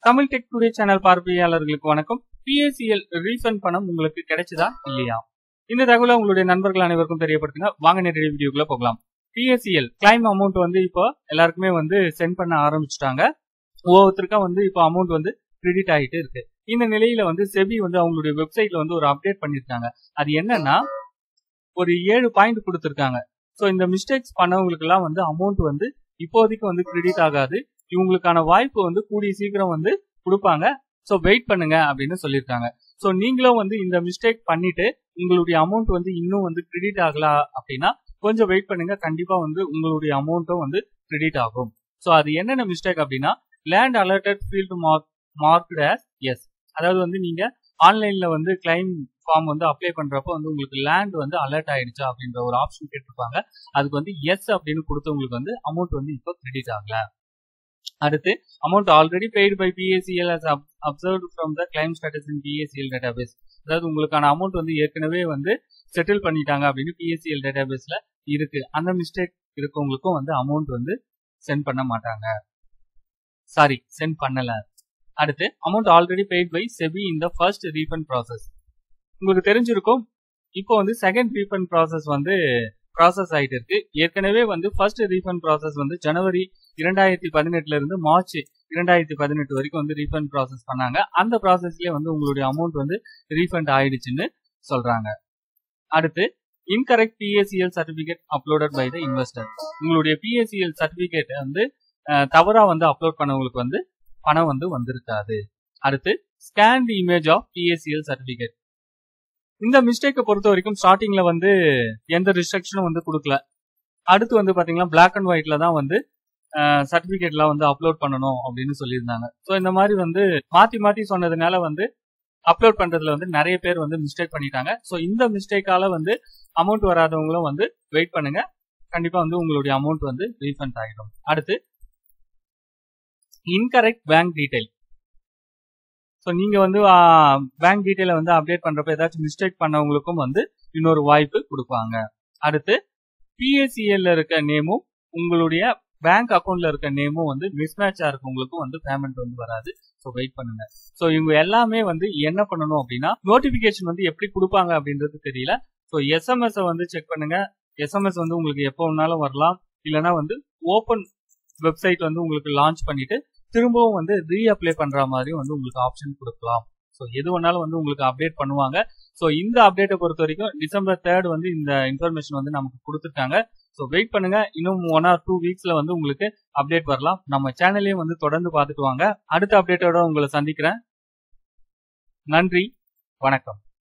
Tamil tech today channel பார்வையாளர்களுக்கு வணக்கம் PSCL refund பணம் உங்களுக்கு கிடைச்சதா இல்லையா இந்த தகவலை உங்களுடைய நண்பர்கள் அனைவருக்கும் தெரியப்படுத்துங்க வாங்க நேரடி வீடியோக்குள்ள போகலாம் பிஎஸ்சிஎல் கிளைம் அமௌண்ட் வந்து இப்போ எல்லாருக்குமே வந்து சென்ட் பண்ண ஆரம்பிச்சிட்டாங்க ஒவ்வொருத்தருக்கா வந்து இப்போ அமௌண்ட் வந்து கிரெடிட் ஆகிட்டு இருக்கு இந்த நிலையில வந்து செபி வந்து அவங்களுடைய வெப்சைட்ல வந்து ஒரு அப்டேட் பண்ணிருக்காங்க அது என்னன்னா ஒரு ஏழு பாயிண்ட் கொடுத்துருக்காங்க ஸோ இந்த மிஸ்டேக்ஸ் பண்ணவங்களுக்கு எல்லாம் வந்து அமௌண்ட் வந்து இப்போதைக்கு வந்து கிரெடிட் ஆகாது இவங்களுக்கான வாய்ப்பு வந்து கூடிய சீக்கிரம் வந்து கொடுப்பாங்க ஸோ வெயிட் பண்ணுங்க அப்படின்னு சொல்லியிருக்காங்க ஸோ நீங்களும் வந்து இந்த மிஸ்டேக் பண்ணிட்டு உங்களுடைய அமௌண்ட் வந்து இன்னும் வந்து கிரெடிட் ஆகல அப்படின்னா கொஞ்சம் வெயிட் பண்ணுங்க கண்டிப்பா வந்து உங்களுடைய அமௌண்ட்டும் வந்து கிரெடிட் ஆகும் ஸோ அது என்னென்ன மிஸ்டேக் அப்படின்னா land alerted field mark marked as yes அதாவது வந்து நீங்க ஆன்லைன்ல வந்து கிளைம் ஃபார்ம் வந்து அப்ளை பண்றப்போ வந்து உங்களுக்கு லேண்ட் வந்து அலர்ட் ஆயிடுச்சா அப்படின்ற ஒரு ஆப்ஷன் கேட்டிருப்பாங்க அதுக்கு வந்து எஸ் அப்படின்னு கொடுத்தவங்களுக்கு வந்து அமௌண்ட் வந்து இப்போ கிரெடிட் ஆகல அடுத்து amount already paid by PSCL as observe from the claim status in PSCL database அதாவது உங்களுக்கான அமௌண்ட் வந்து ஏற்கனவே வந்து செட்டில் பண்ணிட்டாங்க அப்படின்னு பிஎஸ்சிஎல் டேட்டாபேஸ்ல இருக்கு அந்த மிஸ்டேக் இருக்கவங்களுக்கும் வந்து அமௌண்ட் வந்து சென்ட் பண்ண மாட்டாங்க சாரி சென்ட் பண்ணல அடுத்து amount already paid by SEBI in the first refund process உங்களுக்கு தெரிஞ்சிருக்கும் இப்போ வந்து செகண்ட் ரீஃபண்ட் ப்ராசஸ் வந்து ப்ராசஸ் ஆயிட்டு இருக்கு ஏற்கனவே வந்து ஃபர்ஸ்ட் ரீஃபண்ட் ப்ராசஸ் வந்து ஜனவரி இரண்டாயிரத்தி பதினெட்டுல இருந்து மார்ச் இரண்டாயிரத்தி பதினெட்டு வரைக்கும் வந்து ரீஃபண்ட் ப்ராசஸ் பண்ணாங்க அந்த ப்ராசஸ்லயே வந்து உங்களுடைய அமௌண்ட் வந்து ரீஃபண்ட் ஆயிடுச்சுன்னு சொல்றாங்க அடுத்து incorrect PSCL certificate uploaded by the investor உங்களுடைய பிஎஸ்சிஎல் சர்டிபிகேட் வந்து தவறா வந்து அப்லோட் பண்ணவங்களுக்கு வந்து பணம் வந்து வந்திருக்காது அடுத்து scan the image of PSCL certificate இந்த மிஸ்டேக்கை பொறுத்த வரைக்கும் ஸ்டார்டிங்ல வந்து எந்த ரிஸ்ட்ரிக்ஷனும் வந்து கொடுக்கல அடுத்து வந்து பாத்தீங்கன்னா பிளாக் அண்ட் ஒயிட்ல தான் வந்து சர்டிபிகேட்லாம் வந்து அப்லோட் பண்ணணும் அப்படின்னு சொல்லியிருந்தாங்க ஸோ இந்த மாதிரி வந்து மாத்தி மாத்தி சொன்னதுனால வந்து அப்லோட் பண்றதுல வந்து நிறைய பேர் வந்து மிஸ்டேக் பண்ணிட்டாங்க ஸோ இந்த மிஸ்டேக்கால வந்து அமௌண்ட் வராதவங்களும் வந்து வெயிட் பண்ணுங்க கண்டிப்பா வந்து உங்களுடைய அமௌண்ட் வந்து ரீஃபண்ட் ஆகிடும் அடுத்து இன்கரெக்ட் பேங்க் டீடைல் ஸோ நீங்க வந்து பேங்க் டீட்டெயிலை வந்து அப்டேட் பண்றப்ப ஏதாச்சும் மிஸ்டேக் பண்ணவங்களுக்கும் வந்து இன்னொரு வாய்ப்பு கொடுப்பாங்க அடுத்து பிஎஸ்சிஎல்ல இருக்க நேமும் உங்களுடைய பேங்க் அக்கௌண்ட்ல இருக்க நேமும் வந்து மிஸ்மேட்சா இருக்கவங்களுக்கும் வந்து பேமெண்ட் வந்து வராது ஸோ வெயிட் பண்ணுங்க ஸோ இவங்க எல்லாமே வந்து என்ன பண்ணணும் அப்படின்னா நோட்டிபிகேஷன் வந்து எப்படி கொடுப்பாங்க அப்படின்றது தெரியல ஸோ எஸ்எம்எஸ் வந்து செக் பண்ணுங்க எஸ்எம்எஸ் வந்து உங்களுக்கு எப்போ வேணாலும் வரலாம் இல்லைன்னா வந்து ஓப்பன் வெப்சைட் வந்து உங்களுக்கு லான்ச் பண்ணிட்டு திரும்பவும் வந்து ரீ அப்ளை பண்ற மாதிரி வந்து உங்களுக்கு ஆப்ஷன் கொடுக்கலாம் ஸோ எது வேணாலும் வந்து உங்களுக்கு அப்டேட் பண்ணுவாங்க ஸோ இந்த அப்டேட்டை பொறுத்த வரைக்கும் டிசம்பர் தேர்ட் வந்து இந்த இன்ஃபர்மேஷன் வந்து நமக்கு கொடுத்துருக்காங்க ஸோ வெயிட் பண்ணுங்க இன்னும் ஒன் ஆர் டூ வீக்ஸ்ல வந்து உங்களுக்கு அப்டேட் வரலாம் நம்ம சேனலையும் வந்து தொடர்ந்து பார்த்துட்டு வாங்க அடுத்த அப்டேட்டோட உங்களை சந்திக்கிறேன் நன்றி வணக்கம்